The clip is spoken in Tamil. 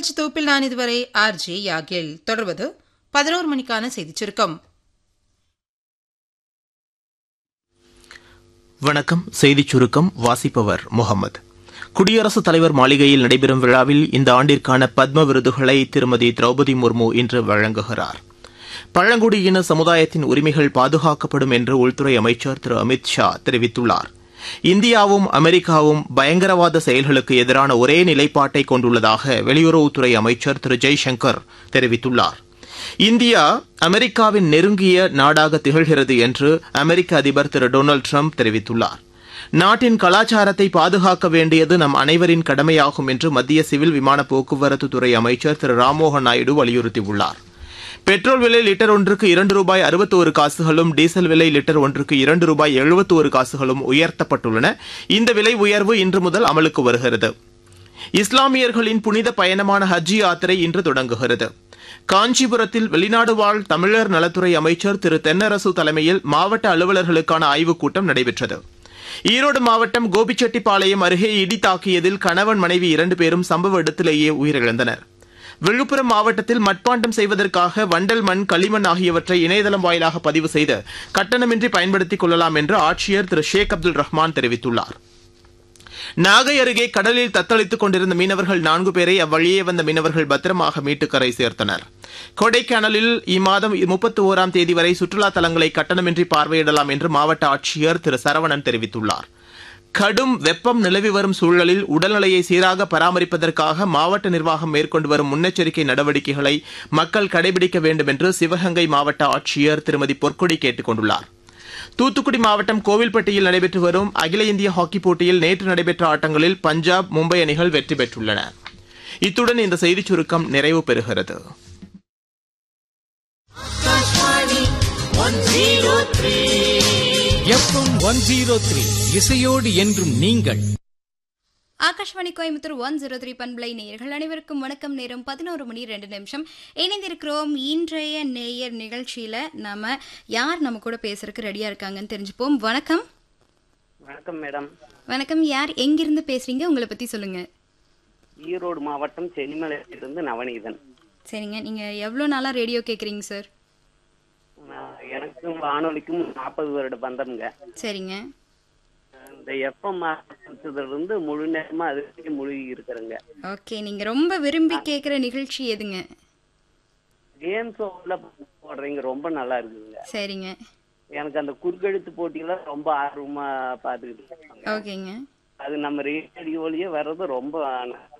நிகழ்ச்சி தொகுப்பில் நான் இதுவரை ஆர் ஜே யாகில் தொடர்வது பதினோரு மணிக்கான செய்திச் சுருக்கம் வணக்கம் செய்திச் சுருக்கம் வாசிப்பவர் முகமது குடியரசுத் தலைவர் மாளிகையில் நடைபெறும் விழாவில் இந்த ஆண்டிற்கான பத்ம விருதுகளை திருமதி திரௌபதி முர்மு இன்று வழங்குகிறார் பழங்குடியின சமுதாயத்தின் உரிமைகள் பாதுகாக்கப்படும் என்று உள்துறை அமைச்சர் திரு அமித் ஷா தெரிவித்துள்ளார் இந்தியாவும் அமெரிக்காவும் பயங்கரவாத செயல்களுக்கு எதிரான ஒரே நிலைப்பாட்டை கொண்டுள்ளதாக வெளியுறவுத்துறை அமைச்சர் திரு ஜெய்சங்கர் தெரிவித்துள்ளார் இந்தியா அமெரிக்காவின் நெருங்கிய நாடாக திகழ்கிறது என்று அமெரிக்க அதிபர் திரு டொனால்டு ட்ரம்ப் தெரிவித்துள்ளார் நாட்டின் கலாச்சாரத்தை பாதுகாக்க வேண்டியது நம் அனைவரின் கடமையாகும் என்று மத்திய சிவில் விமான போக்குவரத்து துறை அமைச்சர் திரு ராம்மோகன் நாயுடு வலியுறுத்தியுள்ளார் பெட்ரோல் விலை லிட்டர் ஒன்றுக்கு இரண்டு ரூபாய் அறுபத்தோரு காசுகளும் டீசல் விலை லிட்டர் ஒன்றுக்கு இரண்டு ரூபாய் எழுபத்தோரு காசுகளும் உயர்த்தப்பட்டுள்ளன இந்த விலை உயர்வு இன்று முதல் அமலுக்கு வருகிறது இஸ்லாமியர்களின் புனித பயணமான ஹஜ் யாத்திரை இன்று தொடங்குகிறது காஞ்சிபுரத்தில் வெளிநாடு வாழ் தமிழர் நலத்துறை அமைச்சர் திரு தென்னரசு தலைமையில் மாவட்ட அலுவலர்களுக்கான ஆய்வுக் கூட்டம் நடைபெற்றது ஈரோடு மாவட்டம் கோபிச்செட்டிப்பாளையம் அருகே இடி தாக்கியதில் கணவன் மனைவி இரண்டு பேரும் சம்பவ இடத்திலேயே உயிரிழந்தனர் விழுப்புரம் மாவட்டத்தில் மட்பாண்டம் செய்வதற்காக வண்டல் மண் களிமண் ஆகியவற்றை இணையதளம் வாயிலாக பதிவு செய்து கட்டணமின்றி பயன்படுத்திக் கொள்ளலாம் என்று ஆட்சியர் திரு ஷேக் அப்துல் ரஹ்மான் தெரிவித்துள்ளார் நாகை அருகே கடலில் தத்தளித்துக் கொண்டிருந்த மீனவர்கள் நான்கு பேரை அவ்வழியே வந்த மீனவர்கள் பத்திரமாக மீட்டு கரை சேர்த்தனர் கொடைக்கானலில் இம்மாதம் முப்பத்தி ஓராம் தேதி வரை சுற்றுலா தலங்களை கட்டணமின்றி பார்வையிடலாம் என்று மாவட்ட ஆட்சியர் திரு சரவணன் தெரிவித்துள்ளார் கடும் வெப்பம் நிலவி வரும் சூழலில் உடல்நிலையை சீராக பராமரிப்பதற்காக மாவட்ட நிர்வாகம் மேற்கொண்டு வரும் முன்னெச்சரிக்கை நடவடிக்கைகளை மக்கள் கடைபிடிக்க வேண்டும் என்று சிவகங்கை மாவட்ட ஆட்சியர் திருமதி பொற்கொடி கேட்டுக் கொண்டுள்ளார் தூத்துக்குடி மாவட்டம் கோவில்பட்டியில் நடைபெற்று வரும் அகில இந்திய ஹாக்கி போட்டியில் நேற்று நடைபெற்ற ஆட்டங்களில் பஞ்சாப் மும்பை அணிகள் வெற்றி பெற்றுள்ளன இத்துடன் இந்த செய்திச் சுருக்கம் நிறைவு பெறுகிறது எஃப்எம் ஒன் ஜீரோ த்ரீ இசையோடு என்றும் நீங்கள் Akashvani Coimbatore one zero three பண்பலை நேயர்கள் அனைவருக்கும் வணக்கம் நேரம் பதினோரு மணி ரெண்டு நிமிஷம் இணைந்திருக்கிறோம் இன்றைய நேயர் நிகழ்ச்சியில நாம யார் நம்ம கூட பேசுறதுக்கு ரெடியா இருக்காங்கன்னு தெரிஞ்சுப்போம் வணக்கம் வணக்கம் மேடம் வணக்கம் யார் எங்கிருந்து பேசுறீங்க உங்களை பத்தி சொல்லுங்க ஈரோடு மாவட்டம் சென்னிமலையிலிருந்து நவநீதன் சரிங்க நீங்க எவ்வளோ நாளா ரேடியோ கேக்குறீங்க சார் நான் எனக்கும் வானொலிக்கும் நாற்பது வருட பந்தம்ங்க சரிங்க இந்த எஃப்எம் இருந்து முழு நேரமா அதுக்கு முழுகி இருக்கிறேங்க ஓகே நீங்க ரொம்ப விரும்பி கேக்குற நிகழ்ச்சி எதுங்க கேம் ஷோவில் போடுறீங்க ரொம்ப நல்லா இருக்குதுங்க சரிங்க எனக்கு அந்த குறுக்கெழுத்து போட்டியில ரொம்ப ஆர்வமா பார்த்துக்கிட்டு இருக்காங்க ஓகேங்க அது நம்ம ரேடியோலயே வர்றது ரொம்ப